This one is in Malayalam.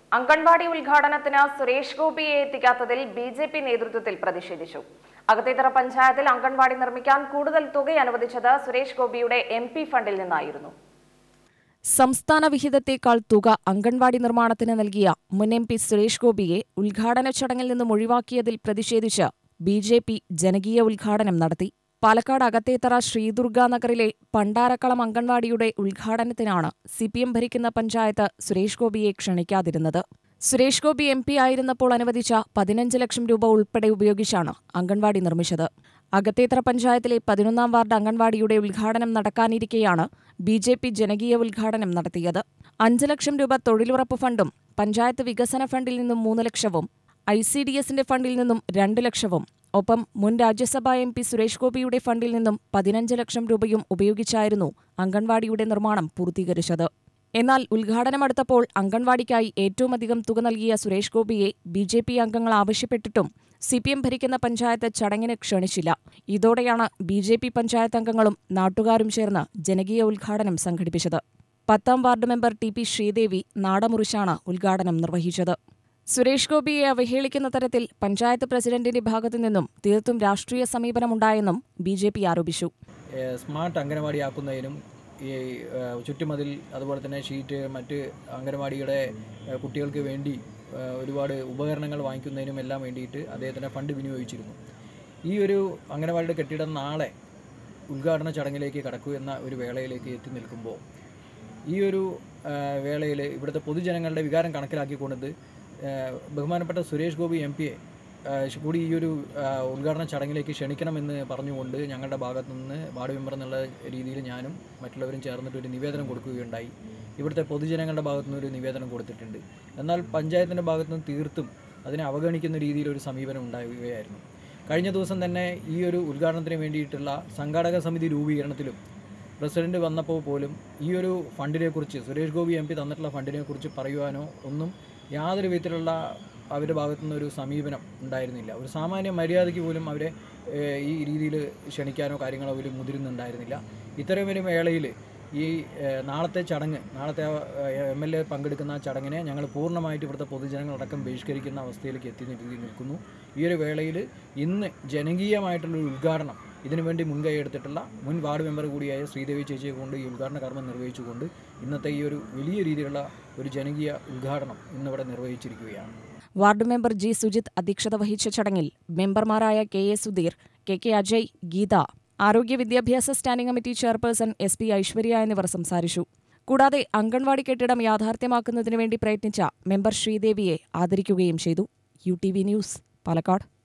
അംഗൻവാടി ഉദ്ഘാടനത്തിന് സുരേഷ് ഗോപിയെ എത്തിക്കാത്തതിൽ ബി ജെ പി നേതൃത്വത്തിൽ പ്രതിഷേധിച്ചു അകത്തേത്തറ പഞ്ചായത്തിൽ അംഗൻവാടി നിർമ്മിക്കാൻ കൂടുതൽ തുക അനുവദിച്ചത് സുരേഷ് ഗോപിയുടെ എം പി ഫണ്ടിൽ നിന്നായിരുന്നു സംസ്ഥാന വിഹിതത്തേക്കാൾ തുക അംഗൻവാടി നിർമ്മാണത്തിന് നൽകിയ മുൻ എം പി സുരേഷ് ഗോപിയെ ഉദ്ഘാടന ചടങ്ങിൽ നിന്നും ഒഴിവാക്കിയതിൽ പ്രതിഷേധിച്ച് ബി ജെ പി ജനകീയ ഉദ്ഘാടനം നടത്തി പാലക്കാട് അകത്തേത്തറ ശ്രീദുർഗ നഗറിലെ പണ്ടാരക്കളം അംഗൻവാടിയുടെ ഉദ്ഘാടനത്തിനാണ് സി പി എം ഭരിക്കുന്ന പഞ്ചായത്ത് സുരേഷ് ഗോപിയെ ക്ഷണിക്കാതിരുന്നത് സുരേഷ് ഗോപി എം പി ആയിരുന്നപ്പോൾ അനുവദിച്ച പതിനഞ്ച് ലക്ഷം രൂപ ഉൾപ്പെടെ ഉപയോഗിച്ചാണ് അംഗൻവാടി നിർമ്മിച്ചത് അകത്തേത്തറ പഞ്ചായത്തിലെ പതിനൊന്നാം വാർഡ് അംഗൻവാടിയുടെ ഉദ്ഘാടനം നടക്കാനിരിക്കെയാണ് ബി ജെ പി ജനകീയ ഉദ്ഘാടനം നടത്തിയത് അഞ്ച് ലക്ഷം രൂപ തൊഴിലുറപ്പ് ഫണ്ടും പഞ്ചായത്ത് വികസന ഫണ്ടിൽ നിന്നും മൂന്ന് ലക്ഷവും ഐ സി ഡി എസിന്റെ ഫണ്ടിൽ നിന്നും രണ്ട് ലക്ഷവും ഒപ്പം മുൻ രാജ്യസഭാ എം പി സുരേഷ് ഗോപിയുടെ ഫണ്ടിൽ നിന്നും പതിനഞ്ച് ലക്ഷം രൂപയും ഉപയോഗിച്ചായിരുന്നു അംഗൻവാടിയുടെ നിർമ്മാണം പൂർത്തീകരിച്ചത് എന്നാൽ ഉദ്ഘാടനമടുത്തപ്പോൾ അംഗൻവാടിക്കായി ഏറ്റവുമധികം തുക നൽകിയ സുരേഷ് ഗോപിയെ ബി ജെ പി അംഗങ്ങൾ ആവശ്യപ്പെട്ടിട്ടും സി പി എം ഭരിക്കുന്ന പഞ്ചായത്ത് ചടങ്ങിന് ക്ഷണിച്ചില്ല ഇതോടെയാണ് ബി ജെ പി പഞ്ചായത്ത് അംഗങ്ങളും നാട്ടുകാരും ചേർന്ന് ജനകീയ ഉദ്ഘാടനം സംഘടിപ്പിച്ചത് പത്താം ward member T P Sreedevi നാടമുറിച്ചാണ് ഉദ്ഘാടനം നിർവഹിച്ചത് സുരേഷ് ഗോപിയെ അവഹേളിക്കുന്ന തരത്തിൽ പഞ്ചായത്ത് പ്രസിഡന്റിന്റെ ഭാഗത്തു നിന്നും തീർത്തും രാഷ്ട്രീയ സമീപനമുണ്ടായെന്നും ബി ജെ പി ആരോപിച്ചു ഏഹ് സ്മാർട്ട് അംഗനവാടിയാക്കുന്നതിനും ഈ ഏഹ് ചുറ്റുമതിൽ അതുപോലെ തന്നെ ഷീറ്റ് മറ്റ് അംഗനവാടിയുടെ ഏഹ് കുട്ടികൾക്ക് വേണ്ടി ഏഹ് ഒരുപാട് ഉപകരണങ്ങൾ വാങ്ങിക്കുന്നതിനും എല്ലാം വേണ്ടിയിട്ട് അദ്ദേഹത്തിൻ്റെ ഫണ്ട് വിനിയോഗിച്ചിരുന്നു ഈ ഒരു അംഗനവാടിയുടെ കെട്ടിടം നാളെ ഉദ്ഘാടന ചടങ്ങിലേക്ക് കടക്കൂ എന്ന ഒരു വേളയിലേക്ക് എത്തി നിൽക്കുമ്പോൾ ഈ ഒരു വേളയിൽ ഇവിടുത്തെ പൊതുജനങ്ങളുടെ വികാരം കണക്കിലാക്കിക്കൊണ്ടത് ഏഹ് ബഹുമാനപ്പെട്ട സുരേഷ് ഗോപി എം പിയെ കൂടി ഈ ഒരു ആ, ഉദ്ഘാടന ചടങ്ങിലേക്ക് ക്ഷണിക്കണമെന്ന് പറഞ്ഞുകൊണ്ട് ഞങ്ങളുടെ ഭാഗത്തു നിന്ന് വാർഡ് മെമ്പർ എന്നുള്ള രീതിയിൽ ഞാനും മറ്റുള്ളവരും ചേർന്നിട്ട് ഒരു നിവേദനം കൊടുക്കുകയുണ്ടായി ഇവിടുത്തെ പൊതുജനങ്ങളുടെ ഭാഗത്തു നിന്ന് ഒരു നിവേദനം കൊടുത്തിട്ടുണ്ട് എന്നാൽ പഞ്ചായത്തിൻ്റെ ഭാഗത്തു നിന്ന് തീർത്തും അതിനെ അവഗണിക്കുന്ന രീതിയിൽ ഒരു സമീപനം ഉണ്ടാവുകയായിരുന്നു കഴിഞ്ഞ ദിവസം തന്നെ ഈ ഒരു ഉദ്ഘാടനത്തിന് വേണ്ടിയിട്ടുള്ള സംഘാടക സമിതി രൂപീകരണത്തിലും പ്രസിഡന്റ് വന്നപ്പോൾ പോലും ഈ ഒരു ഫണ്ടിനെക്കുറിച്ച് സുരേഷ് ഗോപി എം പി തന്നിട്ടുള്ള ഫണ്ടിനെക്കുറിച്ച് പറയുവാനോ ഒന്നും യാതൊരു വിധത്തിലുള്ള അവരുടെ ഭാഗത്തുനിന്ന് ഒരു സമീപനം ഉണ്ടായിരുന്നില്ല ഒരു സാമാന്യ മര്യാദയ്ക്ക് പോലും അവരെ ഏഹ്, ഈ രീതിയിൽ ക്ഷണിക്കാനോ കാര്യങ്ങളോ പോലും മുതിരുന്നുണ്ടായിരുന്നില്ല ഇത്തരം ഒരു വേളയിൽ ഈ ഏഹ്, നാളത്തെ ചടങ്ങ് നാളത്തെ എം എൽ എ പങ്കെടുക്കുന്ന ആ ചടങ്ങിനെ ഞങ്ങൾ പൂർണ്ണമായിട്ട് ഇവിടുത്തെ പൊതുജനങ്ങളടക്കം ബഹിഷ്കരിക്കുന്ന അവസ്ഥയിലേക്ക് എത്തി നിൽക്കി- നിൽക്കുന്നു ഈ ഒരു വേളയിൽ ഇന്ന് ജനകീയമായിട്ടുള്ളൊരു ഉദ്ഘാടനം ഇതിനുവേണ്ടി മുൻകൈ എടുത്തിട്ടുള്ള മുൻ വാർഡ് മെമ്പർ കൂടിയായ ശ്രീദേവി ചേച്ചിയെ കൊണ്ട് ഈ ഉദ്ഘാടന കർമ്മം നിർവഹിച്ചുകൊണ്ട് ഇന്നത്തെ ഈ ഒരു വലിയ രീതിയിലുള്ള ഒരു ജനകീയ ഉദ്ഘാടനം ഇന്നിവിടെ നിർവഹിച്ചിരിക്കുകയാണ് വാർഡ് മെമ്പർ ജി സുജിത് അധ്യക്ഷത വഹിച്ച ചടങ്ങിൽ മെമ്പർമാരായ K A Sudheer K K Ajay Geetha ആരോഗ്യ വിദ്യാഭ്യാസ standing committee chairperson S P Aishwarya എന്നിവർ സംസാരിച്ചു കൂടാതെ അംഗൻവാടി കെട്ടിടം യാഥാർത്ഥ്യമാക്കുന്നതിനു വേണ്ടി പ്രയത്നിച്ച മെമ്പർ ശ്രീദേവിയെ ആദരിക്കുകയും ചെയ്തു U T V news Palakkad